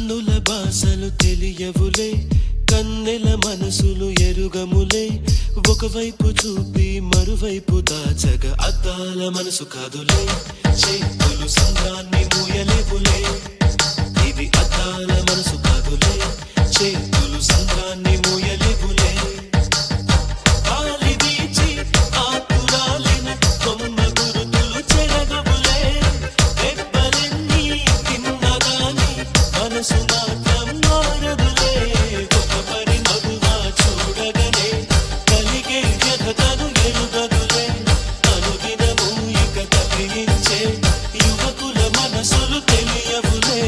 కన్నుల బాసలు తెలియవులే కన్నెల మనసులు ఎరుగములే ఒకవైపు చూపి మరువైపు దాచగ అద్దాల మనసు కాదులే చేతులు సంఘాన్ని మూయలేవులే ఇది అద్దాల మనసు కాదులే చేతులు సంఘాన్ని మూయలేవులే గాలి వీచి ఆకురాలిన కొమ్మ గురుతులు చెరగవులే దెబ్బలెన్ని తిన్నగాని మనసు మాత్రం మారదులే ఒక పరి మగువా చూడగనే కలిగే వ్యధతను ఎరుగదులే అనుదినము ఇక తప్పించే యువకుల మనసులు తెలియవులే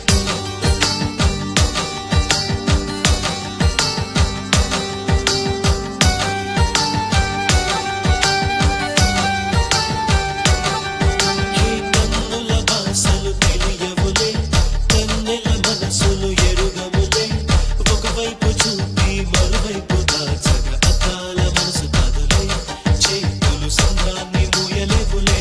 ఈ కన్నుల భాషలు తెలియవులే కన్నెల మనసులు ఎరుగములే ఒకవైపు చూపి మరువైపు దాచగ అద్దాల మనసు కాదులే చేతులు సంఘాన్ని మూయలేవులే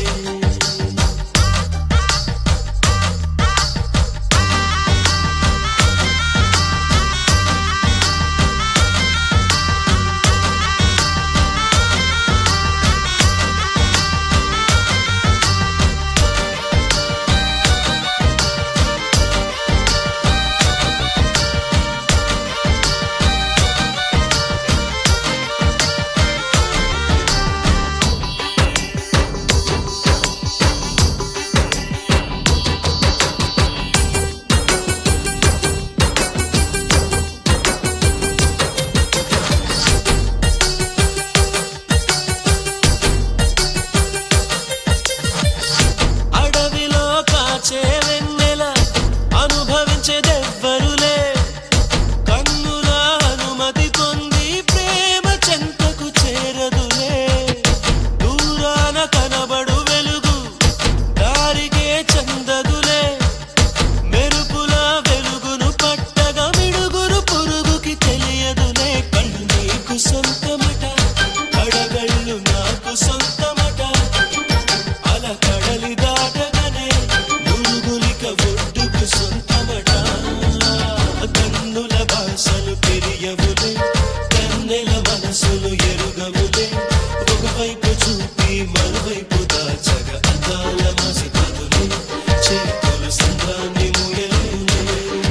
అడవిలో కాచే వెన్నెల అనుభవించేదెవ్వరులే కన్నుల అనుమతి పొంది ప్రేమ చెంతకు చేరదులే దూరాన కనబడు వెలుగు దారికే చందదులే మెరుపుల వెలుగును పట్టగా మిడుగురు పురుగుకి తెలియదులే కళ్ళు నీకు సొంతమట కడగళ్ళు నాకు సొంతమట అల కడలి దాటగానే మురుగులిక ఒడ్డుకు సొంతమట కన్నుల భాషలు తెలియవులే కన్నెల మనసులు ఎరుగవులే ఒకవైపు చూపి మరువైపు దాచగ అందాల మసి కాదులే చేతులు సంద్రాన్ని ముయలేలే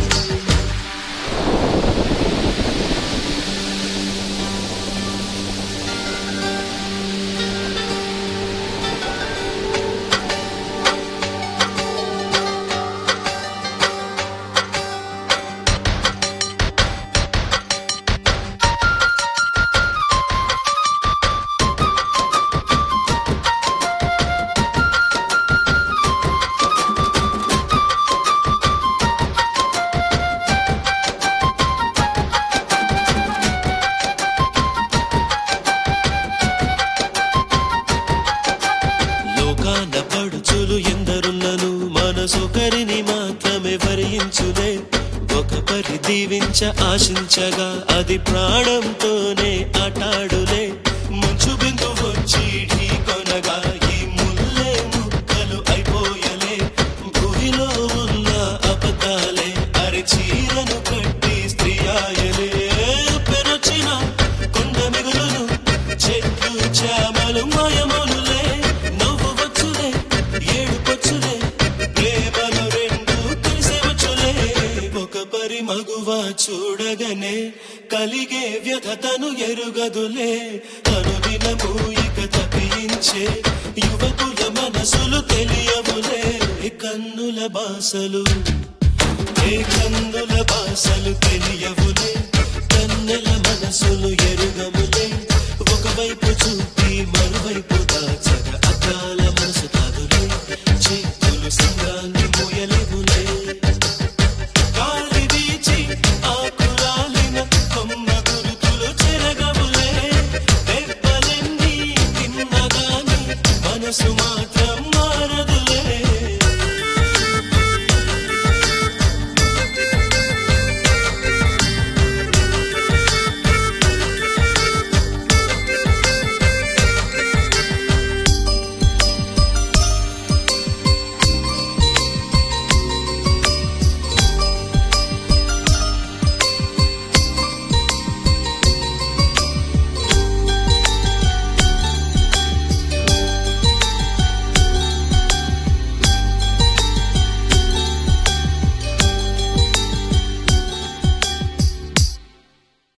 లోకాన పడుచులు ఎందరున్నను మనసొకరిని మాత్రమే భరించులే ఒక పరి దీవించ ఆశించగా అది ప్రాణంతోనే ఆటాడులే మంచు బిందు వచ్చి ఢీ కొనగా ఈ ముల్లే ముక్కలు అయిపోయలే భూమిలో ఉన్న అబద్ధాలే అరి చీరను కట్టి స్త్రీ ఆయలే పెరచిన కొండ మిగులును చెట్లు చామలు మాయమలులే నవ్వు వచ్చులే ఏడు పచ్చులే ప్రేమలు రెండు కలిసే వచ్చులే ఒక పరి మగువ చూడగనే కలిగే వ్యధతను ఎరుగదులే అనుదినము ఇక తప్పించే యువకుల మనసులు తెలియవులే కన్నుల బాసలు ఏ కన్నుల బాసలు తెలియవులే కన్నెల మనసులు ఎరుగములే ఒకవైపు చూపి మరువైపు దాచగ అద్దాల మనసు కాదులే చేతులు సంఘాన్ని